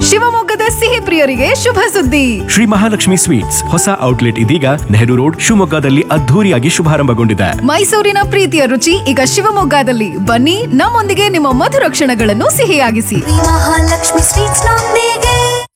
ಶಿವಮೊಗ್ಗದ ಸಿಹಿ ಪ್ರಿಯರಿಗೆ ಶುಭ ಸುದ್ದಿ ಶ್ರೀ ಮಹಾಲಕ್ಷ್ಮಿ ಸ್ವೀಟ್ಸ್ ಹೊಸ ಔಟ್ಲೆಟ್ ಇದೀಗ ನೆಹರು ರೋಡ್ ಶಿವಮೊಗ್ಗದಲ್ಲಿ ಅದ್ಧೂರಿಯಾಗಿ ಶುಭಾರಂಭಗೊಂಡಿದೆ ಮೈಸೂರಿನ ಪ್ರೀತಿಯ ರುಚಿ ಈಗ ಶಿವಮೊಗ್ಗದಲ್ಲಿ ಬನ್ನಿ ನಮ್ಮೊಂದಿಗೆ ನಿಮ್ಮ ಮಧುರ ಕ್ಷಣಗಳನ್ನು ಸಿಹಿಯಾಗಿಸಿ ಮಹಾಲಕ್ಷ್ಮಿ ಸ್ವೀಟ್ಸ್ ನೊಂದಿಗೆ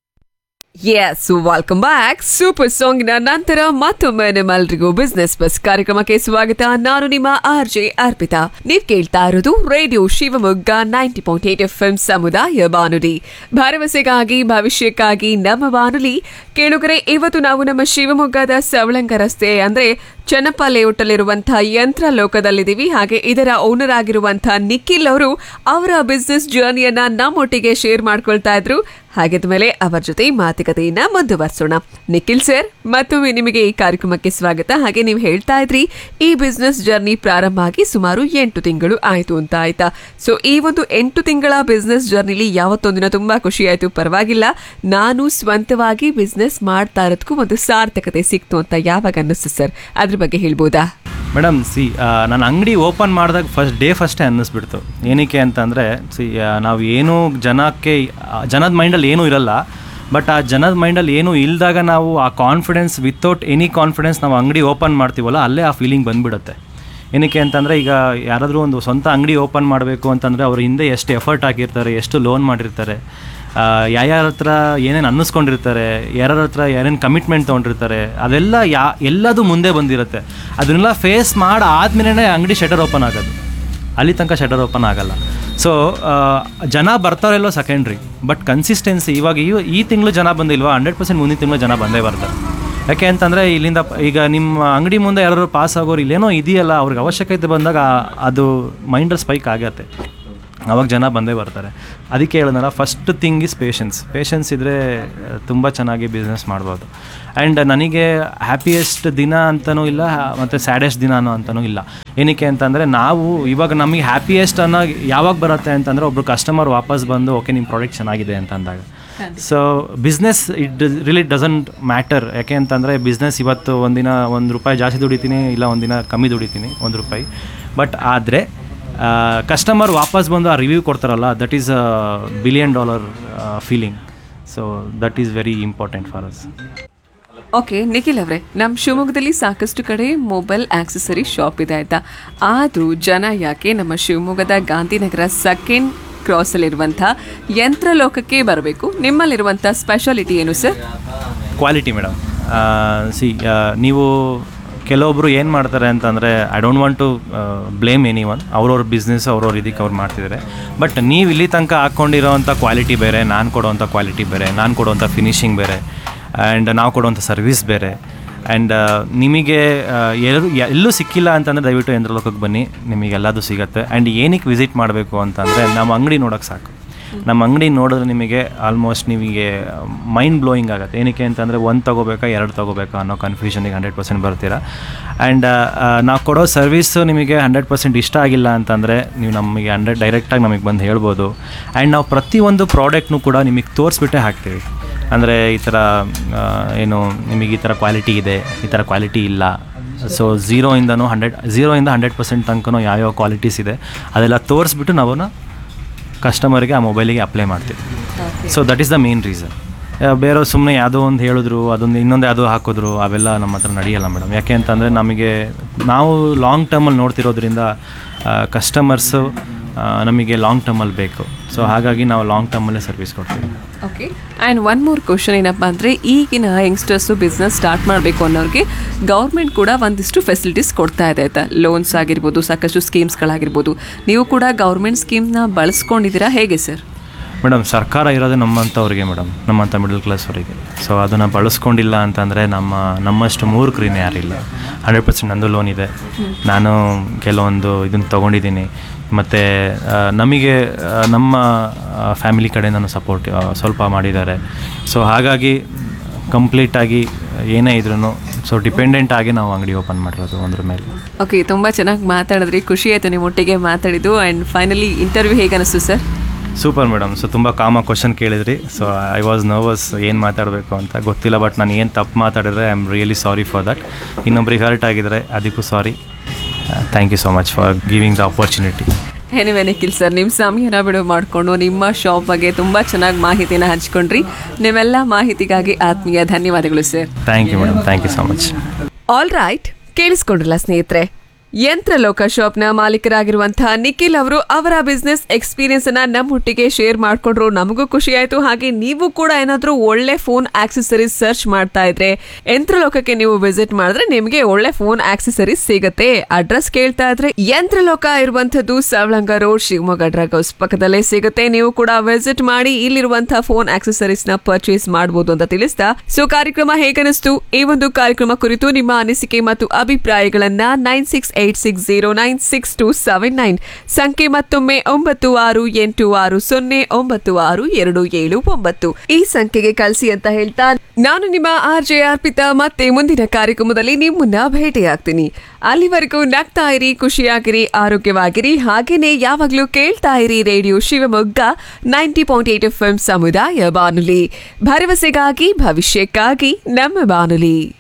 ಎಸ್ ವೆಲ್ಕಮ್ ಬ್ಯಾಕ್ ಸೂಪರ್ ಸಾಂಗಿನ ನಂತರ ಮತ್ತೊಮ್ಮೆ ನಿಮ್ಮೆಲ್ರಿಗೂ ಬಿಸ್ನೆಸ್ ಬಸ್ ಕಾರ್ಯಕ್ರಮಕ್ಕೆ ಸ್ವಾಗತ ನಾನು ನಿಮ್ಮ ಆರ್ ಜೆ ಅರ್ಪಿತಾ ನೀವ್ ಕೇಳ್ತಾ ಇರೋದು radio Shivamogga ninety point eight F M ಸಮುದಾಯ ಬಾನುಲಿ ಭರವಸೆಗಾಗಿ ಭವಿಷ್ಯಕ್ಕಾಗಿ ನಮ್ಮ ಬಾನುಲಿ ಕೇಳುಗರೆ ಇವತ್ತು ನಾವು ನಮ್ಮ ಶಿವಮೊಗ್ಗದ ಸವಳಂಗ ರಸ್ತೆ ಅಂದ್ರೆ ಚನ್ನಪ್ಪ ಲೇಔಟಲ್ಲಿರುವಂತಹ ಯಂತ್ರ ಲೋಕದಲ್ಲಿದ್ದೀವಿ ಹಾಗೆ ಇದರ ಓನರ್ ಆಗಿರುವಂತಹ ನಿಖಿಲ್ ಅವರು ಅವರ ಬಿಸ್ನೆಸ್ ಜರ್ನಿಯನ್ನ ನಮ್ಮೊಟ್ಟಿಗೆ ಶೇರ್ ಮಾಡ್ಕೊಳ್ತಾ ಇದ್ರು ಹಾಗಿದ್ಮೇಲೆ ಅವರ ಜೊತೆ ಮಾತುಕತೆಯನ್ನ ಮುಂದುವರಿಸೋಣ ನಿಖಿಲ್ ಸರ್ ಮತ್ತೊಮ್ಮೆ ನಿಮಗೆ ಈ ಕಾರ್ಯಕ್ರಮಕ್ಕೆ ಸ್ವಾಗತ ಹಾಗೆ ನೀವು ಹೇಳ್ತಾ ಇದ್ರಿ ಈ ಬಿಸ್ನೆಸ್ ಜರ್ನಿ ಪ್ರಾರಂಭ ಆಗಿ ಸುಮಾರು ಎಂಟು ತಿಂಗಳು ಆಯ್ತು ಅಂತ ಆಯ್ತಾ ಸೊ ಈ ಒಂದು ಎಂಟು ತಿಂಗಳ ಬಿಸ್ನೆಸ್ ಜರ್ನಿಲಿ ಯಾವತ್ತೊಂದಿನ ತುಂಬಾ ಖುಷಿ ಆಯ್ತು ಪರವಾಗಿಲ್ಲ ನಾನು ಸ್ವಂತವಾಗಿ ಬಿಸ್ನೆಸ್ ಮಾಡ್ತಾ ಇರೋದಕ್ಕೂ ಒಂದು ಸಾರ್ಥಕತೆ ಸಿಕ್ತು ಅಂತ ಯಾವಾಗ ಅನ್ನಿಸ್ತು ಸರ್ ಅದ್ರ ಬಗ್ಗೆ ಹೇಳ್ಬೋದಾ ಮೇಡಮ್ ಸಿ ನಾನು ಅಂಗಡಿ ಓಪನ್ ಮಾಡಿದಾಗ ಫಸ್ಟ್ ಡೇ ಫಸ್ಟೇ ಅನ್ನಿಸ್ಬಿಡ್ತು ಏನಕ್ಕೆ ಅಂತಂದರೆ ಸಿ ನಾವು ಏನೂ ಜನಕ್ಕೆ ಆ, ಜನದ ಮೈಂಡಲ್ಲಿ ಏನೂ ಇರಲ್ಲ ಬಟ್ ಆ ಜನದ ಮೈಂಡಲ್ಲಿ ಏನೂ ಇಲ್ದಾಗ ನಾವು ಆ ಕಾನ್ಫಿಡೆನ್ಸ್ ವಿತೌಟ್ ಎನಿ ಕಾನ್ಫಿಡೆನ್ಸ್ ನಾವು ಅಂಗಡಿ ಓಪನ್ ಮಾಡ್ತೀವಲ್ಲ ಅಲ್ಲೇ ಆ ಫೀಲಿಂಗ್ ಬಂದ್ಬಿಡುತ್ತೆ ಏನಕ್ಕೆ ಅಂತಂದರೆ ಈಗ ಯಾರಾದರೂ ಒಂದು ಸ್ವಂತ ಅಂಗಡಿ ಓಪನ್ ಮಾಡಬೇಕು ಅಂತಂದರೆ ಅವ್ರ ಹಿಂದೆ ಎಷ್ಟು ಎಫರ್ಟ್ ಹಾಕಿರ್ತಾರೆ ಎಷ್ಟು ಲೋನ್ ಮಾಡಿರ್ತಾರೆ ಯಾರ್ಯಾರ ಹತ್ರ ಏನೇನು ಅನ್ನಿಸ್ಕೊಂಡಿರ್ತಾರೆ ಯಾರ್ಯಾರ ಹತ್ರ ಏನೇನು ಕಮಿಟ್ಮೆಂಟ್ ತೊಗೊಂಡಿರ್ತಾರೆ ಅದೆಲ್ಲ ಯಾ ಎಲ್ಲದೂ ಮುಂದೆ ಬಂದಿರುತ್ತೆ ಅದನ್ನೆಲ್ಲ ಫೇಸ್ ಮಾಡಿ ಆದಮೇಲೆ ಅಂಗಡಿ ಶಟರ್ ಓಪನ್ ಆಗೋದು ಅಲ್ಲಿ ತನಕ ಶಟರ್ ಓಪನ್ ಆಗಲ್ಲ ಸೊ ಜನ ಬರ್ತಾರೆಲ್ಲೋ ಸೆಕೆಂಡ್ರಿ ಬಟ್ ಕನ್ಸಿಸ್ಟೆನ್ಸಿ ಇವಾಗ ಈ ಈ ತಿಂಗಳು ಜನ ಬಂದಿಲ್ವಾ ಹಂಡ್ರೆಡ್ ಪರ್ಸೆಂಟ್ ಮುಂದಿನ ತಿಂಗಳು ಜನ ಬಂದೇ ಬರ್ತಾರೆ ಯಾಕೆ ಅಂತಂದರೆ ಇಲ್ಲಿಂದ ಪ- ಈಗ ನಿಮ್ಮ ಅಂಗಡಿ ಮುಂದೆ ಯಾರು ಪಾಸ್ ಆಗೋರು ಇಲ್ಲೇನೋ ಇದೆಯಲ್ಲ ಅವ್ರಿಗೆ ಅವಶ್ಯಕತೆ ಬಂದಾಗ ಅದು ಮೈಂಡಲ್ಲಿ ಸ್ಪೈಕ್ ಆಗತ್ತೆ ಅವಾಗ ಜನ ಬಂದೇ ಬರ್ತಾರೆ ಅದಕ್ಕೆ ಹೇಳಿದ್ನಲ್ಲ first thing is patience patience ಇದ್ದರೆ ತುಂಬ ಚೆನ್ನಾಗಿ ಬಿಸ್ನೆಸ್ ಮಾಡ್ಬೋದು ಆ್ಯಂಡ್ ನನಗೆ ಹ್ಯಾಪಿಯೆಸ್ಟ್ ದಿನ ಅಂತಲೂ ಇಲ್ಲ ಮತ್ತು ಸ್ಯಾಡೆಸ್ಟ್ ದಿನನೂ ಅಂತಲೂ ಇಲ್ಲ ಏನಕ್ಕೆ ಅಂತಂದರೆ ನಾವು ಇವಾಗ ನಮಗೆ ಹ್ಯಾಪಿಯೆಸ್ಟ್ ಅನ್ನೋ ಯಾವಾಗ ಬರುತ್ತೆ ಅಂತಂದರೆ ಒಬ್ಬರು ಕಸ್ಟಮರ್ ವಾಪಸ್ ಬಂದು ಓಕೆ ನಿಮ್ಮ ಪ್ರಾಡಕ್ಟ್ ಚೆನ್ನಾಗಿದೆ ಅಂತ ಅಂದಾಗ so business it really doesn't matter ಯಾಕೆ ಅಂತಂದರೆ ಬಿಸ್ನೆಸ್ ಇವತ್ತು ಒಂದಿನ ಒಂದು ರೂಪಾಯಿ ಜಾಸ್ತಿ ದುಡಿತೀನಿ ಇಲ್ಲ ಒಂದಿನ ಕಮ್ಮಿ ದುಡಿತೀನಿ ಒಂದು ರೂಪಾಯಿ ಬಟ್ ಆದರೆ ಕಸ್ಟಮರ್ ವಾಪಸ್ ಬಂದು ಆ ರಿವ್ಯೂ ಕೊಡ್ತಾರಲ್ಲ that is a billion dollar feeling so that is very important for us okay Nikhil ಅವರೇ ನಮ್ಮ ಶಿವಮೊಗ್ಗದಲ್ಲಿ ಸಾಕಷ್ಟು ಕಡೆ ಮೊಬೈಲ್ ಆಕ್ಸೆಸರಿ ಶಾಪ್ ಇದೆ ಆಯ್ತಾ ಆದರೂ ಜನ ಯಾಕೆ ನಮ್ಮ ಶಿವಮೊಗ್ಗದ ಗಾಂಧಿನಗರ ಸೆಕೆಂಡ್ ಕ್ರಾಸಲ್ಲಿರುವಂಥ ಯಂತ್ರಲೋಕಕ್ಕೆ ಬರಬೇಕು ನಿಮ್ಮಲ್ಲಿರುವಂಥ ಸ್ಪೆಷಾಲಿಟಿ ಏನು ಸರ್ ಕ್ವಾಲಿಟಿ ಮೇಡಮ್ ಸಿ ನೀವು ಕೆಲವೊಬ್ಬರು ಏನು ಮಾಡ್ತಾರೆ ಅಂತಂದರೆ I don't want to blame anyone ಅವ್ರವ್ರ ಬಿಸ್ನೆಸ್ ಅವ್ರವ್ರ ಇದಕ್ಕೆ ಅವ್ರು ಮಾಡ್ತಿದ್ದಾರೆ ಬಟ್ ನೀವು ಇಲ್ಲಿ ತನಕ ಹಾಕ್ಕೊಂಡಿರೋವಂಥ ಕ್ವಾಲಿಟಿ ಬೇರೆ ನಾನು ಕೊಡೋವಂಥ ಕ್ವಾಲಿಟಿ ಬೇರೆ ನಾನು ಕೊಡೋವಂಥ ಫಿನಿಶಿಂಗ್ ಬೇರೆ ಆ್ಯಂಡ್ ನಾವು ಕೊಡುವಂಥ ಸರ್ವಿಸ್ ಬೇರೆ ಆ್ಯಂಡ್ ನಿಮಗೆ ಎಲ್ಲೂ ಎಲ್ಲೂ ಸಿಕ್ಕಿಲ್ಲ ಅಂತಂದರೆ ದಯವಿಟ್ಟು ಯಂತ್ರಲೋಕಕ್ಕೆ ಬನ್ನಿ ನಿಮಗೆ ಎಲ್ಲದೂ ಸಿಗುತ್ತೆ ಆ್ಯಂಡ್ ಏನಕ್ಕೆ ವಿಸಿಟ್ ಮಾಡಬೇಕು ಅಂತಂದರೆ ನಮ್ಮ ಅಂಗಡಿ ನೋಡೋಕ್ಕೆ ಸಾಕು ನಮ್ಮ ಅಂಗಡಿ ನೋಡಿದ್ರೆ ನಿಮಗೆ ಆಲ್ಮೋಸ್ಟ್ ನಿಮಗೆ ಮೈಂಡ್ ಬ್ಲೋಯಿಂಗ್ ಆಗುತ್ತೆ ಏನಕ್ಕೆ ಅಂತಂದರೆ ಒಂದು ತೊಗೋಬೇಕಾ ಎರಡು ತೊಗೋಬೇಕಾ ಅನ್ನೋ ಕನ್ಫ್ಯೂಷನಿಗೆ ಹಂಡ್ರೆಡ್ ಪರ್ಸೆಂಟ್ ಬರ್ತೀರಾ ಆ್ಯಂಡ್ ನಾವು ಕೊಡೋ ಸರ್ವಿಸ್ಸು ನಿಮಗೆ ಹಂಡ್ರೆಡ್ ಪರ್ಸೆಂಟ್ ಇಷ್ಟ ಆಗಿಲ್ಲ ಅಂತಂದರೆ ನೀವು ನಮಗೆ ಹಂಡ್ರೆಡ್ ಡೈರೆಕ್ಟಾಗಿ ನಮಗೆ ಬಂದು ಹೇಳ್ಬೋದು ಆ್ಯಂಡ್ ನಾವು ಪ್ರತಿಯೊಂದು ಪ್ರಾಡಕ್ಟ್ನು ಕೂಡ ನಿಮಗೆ ತೋರಿಸ್ಬಿಟ್ಟೆ ಹಾಕ್ತೀವಿ ಅಂದರೆ ಈ ಥರ ಆ, ಏನು ನಿಮಗೆ ಈ ಥರ ಕ್ವಾಲಿಟಿ ಇದೆ ಈ ಥರ ಕ್ವಾಲಿಟಿ ಇಲ್ಲ ಸೊ ಝೀರೋಯಿಂದನೂ ಹಂಡ್ರೆಡ್ ಝೀರೋಯಿಂದ ಹಂಡ್ರೆಡ್ ಪರ್ಸೆಂಟ್ ತನಕನೂ ಯಾವ್ಯಾವ ಕ್ವಾಲಿಟೀಸ್ ಇದೆ ಅದೆಲ್ಲ ತೋರಿಸ್ಬಿಟ್ಟು ನಾವು ಕಸ್ಟಮರ್ಗೆ ಆ ಮೊಬೈಲಿಗೆ ಅಪ್ಲೈ ಮಾಡ್ತೀವಿ so that is the main reason ಬೇರೆ ಸುಮ್ಮನೆ ಯಾವುದೋ ಒಂದು ಹೇಳಿದ್ರು ಅದೊಂದು ಇನ್ನೊಂದು ಯಾವುದೋ ಹಾಕಿದ್ರು ಅವೆಲ್ಲ ನಮ್ಮ ಹತ್ರ ನಡೆಯಲ್ಲ ಮೇಡಮ್ ಯಾಕೆ ಅಂತಂದರೆ ನಮಗೆ ನಾವು ಲಾಂಗ್ ಟರ್ಮಲ್ಲಿ ನೋಡ್ತಿರೋದ್ರಿಂದ ಕಸ್ಟಮರ್ಸು ನಮಗೆ ಲಾಂಗ್ ಟರ್ಮಲ್ಲಿ ಬೇಕು ಸೊ ಹಾಗಾಗಿ ನಾವು ಲಾಂಗ್ ಟರ್ಮಲ್ಲೇ ಸರ್ವಿಸ್ ಕೊಡ್ತೀವಿ okay and one more question ಏನಪ್ಪ ಅಂದರೆ ಈಗಿನ ಯಂಗ್ಸ್ಟರ್ಸು ಬಿಸ್ನೆಸ್ ಸ್ಟಾರ್ಟ್ ಮಾಡಬೇಕು ಅನ್ನೋರಿಗೆ ಗೌರ್ಮೆಂಟ್ ಕೂಡ ಒಂದಿಷ್ಟು ಫೆಸಿಲಿಟೀಸ್ ಕೊಡ್ತಾ ಇದೆ ಆಯ್ತಾ ಲೋನ್ಸ್ ಆಗಿರ್ಬೋದು ಸಾಕಷ್ಟು ಸ್ಕೀಮ್ಸ್ಗಳಾಗಿರ್ಬೋದು ನೀವು ಕೂಡ ಗೌರ್ಮೆಂಟ್ ಸ್ಕೀಮ್ನ ಬಳಸ್ಕೊಂಡಿದ್ದೀರಾ ಹೇಗೆ ಸರ್ ಮೇಡಮ್ ಸರ್ಕಾರ ಇರೋದೇ ನಮ್ಮಂಥವ್ರಿಗೆ ಮೇಡಮ್ ನಮ್ಮಂಥ ಮಿಡಲ್ ಕ್ಲಾಸ್ ಅವರಿಗೆ ಸೊ ಅದನ್ನು ಬಳಸ್ಕೊಂಡಿಲ್ಲ ಅಂತಂದರೆ ನಮ್ಮ ನಮ್ಮಷ್ಟು ಮೂರ್ಖರಿನ ಯಾರಿಲ್ಲ ಹಂಡ್ರೆಡ್ ಪರ್ಸೆಂಟ್ ನಂದು ಲೋನ್ ಇದೆ ನಾನು ಕೆಲವೊಂದು ಇದನ್ನು ತೊಗೊಂಡಿದ್ದೀನಿ ಮತ್ತು ನಮಗೆ ಆ, ನಮ್ಮ ಫ್ಯಾಮಿಲಿ ಕಡೆ ನಾನು ಸಪೋರ್ಟ್ ಸ್ವಲ್ಪ ಮಾಡಿದ್ದಾರೆ ಸೊ ಹಾಗಾಗಿ ಕಂಪ್ಲೀಟಾಗಿ ಏನೇ ಇದ್ರೂ ಸೊ ಡಿಪೆಂಡೆಂಟ್ ಆಗಿ ನಾವು ಅಂಗಡಿ ಓಪನ್ ಮಾಡಿರೋದು ಒಂದ್ರ ಮೇಲೆ ಓಕೆ ತುಂಬ ಚೆನ್ನಾಗಿ ಮಾತಾಡಿದ್ರಿ ಖುಷಿ ಆಯಿತು ನಿಮ್ಮ ಒಟ್ಟಿಗೆ ಮಾತಾಡಿದ್ದು ಆ್ಯಂಡ್ ಫೈನಲಿ ಇಂಟರ್ವ್ಯೂ ಹೇಗೆ ಅನಿಸ್ತು ಸರ್ ಸೂಪರ್ ಮೇಡಮ್ ಸೊ ತುಂಬ ಕಾಮ ಕ್ವಶನ್ ಕೇಳಿದ್ರಿ ಸೊ ಐ ವಾಸ್ ನರ್ವಸ್ ಏನು ಮಾತಾಡಬೇಕು ಅಂತ ಗೊತ್ತಿಲ್ಲ ಬಟ್ ನಾನು ಏನು ತಪ್ಪು ಮಾತಾಡಿದ್ರೆ I am really sorry for that ಇನ್ನೊಬ್ರಿಗೆ ಹರ್ಟ್ ಆಗಿದ್ರೆ ಅದಕ್ಕೂ sorry thank you so much for giving the opportunity anyway Nikhil sir ನಿಮ್ಮ ಸಮಯನ ಬಿಡು ಮಾಡಿಕೊಂಡು ನಿಮ್ಮ ಶಾಪ್ ಬಗ್ಗೆ ತುಂಬ ಚೆನ್ನಾಗಿ ಮಾಹಿತಿನ ಹಂಚ್ಕೊಂಡ್ರಿ ನಿಮ್ಮೆಲ್ಲ ಮಾಹಿತಿಗಾಗಿ ಆತ್ಮೀಯ ಧನ್ಯವಾದಗಳು sir thank you madam thank you so much all right ಕೇಳಿಸ್ಕೊಂಡ್ರಲ್ಲ ಸ್ನೇಹಿತರೆ ಯಂತ್ರಲೋಕ ಶಾಪ್ನ ಮಾಲೀಕರಾಗಿರುವಂತಹ ನಿಖಿಲ್ ಅವರು ಅವರ ಬಿಸ್ನೆಸ್ ಎಕ್ಸ್ಪೀರಿಯನ್ಸ್ ಅನ್ನ ನಮ್ಮೊಟ್ಟಿಗೆ ಶೇರ್ ಮಾಡ್ಕೊಂಡ್ರು ನಮಗೂ ಖುಷಿ ಆಯ್ತು ಹಾಗೆ ನೀವು ಕೂಡ ಏನಾದ್ರೂ ಒಳ್ಳೆ ಫೋನ್ ಆಕ್ಸೆಸರೀಸ್ ಸರ್ಚ್ ಮಾಡ್ತಾ ಇದ್ರೆ ಯಂತ್ರಲೋಕಕ್ಕೆ ನೀವು ವಿಸಿಟ್ ಮಾಡಿದ್ರೆ ನಿಮಗೆ ಒಳ್ಳೆ ಫೋನ್ ಆಕ್ಸೆಸರೀಸ್ ಸಿಗುತ್ತೆ ಅಡ್ರೆಸ್ ಕೇಳ್ತಾ ಇದ್ರೆ ಯಂತ್ರಲೋಕ ಇರುವಂತದ್ದು Savalanga road Shivamogga drug house ಪಕ್ಕದಲ್ಲೇ ಸಿಗುತ್ತೆ ನೀವು ಕೂಡ ವಿಸಿಟ್ ಮಾಡಿ ಇಲ್ಲಿರುವಂತಹ ಫೋನ್ ಆಕ್ಸೆಸರೀಸ್ ನ ಪರ್ಚೇಸ್ ಮಾಡಬಹುದು ಅಂತ ತಿಳಿಸ್ತಾ ಸೊ ಕಾರ್ಯಕ್ರಮ ಹೇಗನಿಸ್ತು ಈ ಒಂದು ಕಾರ್ಯಕ್ರಮ ಕುರಿತು ನಿಮ್ಮ ಅನಿಸಿಕೆ ಮತ್ತು ಅಭಿಪ್ರಾಯಗಳನ್ನ nine six eight six zero nine six two seven nine ಸಂಖ್ಯೆ ಮತ್ತೊಮ್ಮೆ ಒಂಬತ್ತು ಆರು ಎಂಟು ಆರು ಸೊನ್ನೆ ಒಂಬತ್ತು ಆರು ಎರಡು ಏಳು ಒಂಬತ್ತು ಈ ಸಂಖ್ಯೆಗೆ ಕಳಿಸಿ ಅಂತ ಹೇಳ್ತಾ ನಾನು ನಿಮ್ಮ ಆರ್ ಜೆ ಅರ್ಪಿತಾ ಮತ್ತೆ ಮುಂದಿನ ಕಾರ್ಯಕ್ರಮದಲ್ಲಿ ನಿಮ್ಮನ್ನ ಭೇಟಿಯಾಗ್ತೀನಿ ಅಲ್ಲಿವರೆಗೂ ನಗ್ತಾ ಇರಿ ಖುಷಿಯಾಗಿರಿ ಆರೋಗ್ಯವಾಗಿರಿ ಹಾಗೇನೆ ಯಾವಾಗ್ಲೂ ಕೇಳ್ತಾ ಇರಿ radio Shivamogga ninety point eight F M ಸಮುದಾಯ ಬಾನುಲಿ ಭರವಸೆಗಾಗಿ ಭವಿಷ್ಯಕ್ಕಾಗಿ ನಮ್ಮ ಬಾನುಲಿ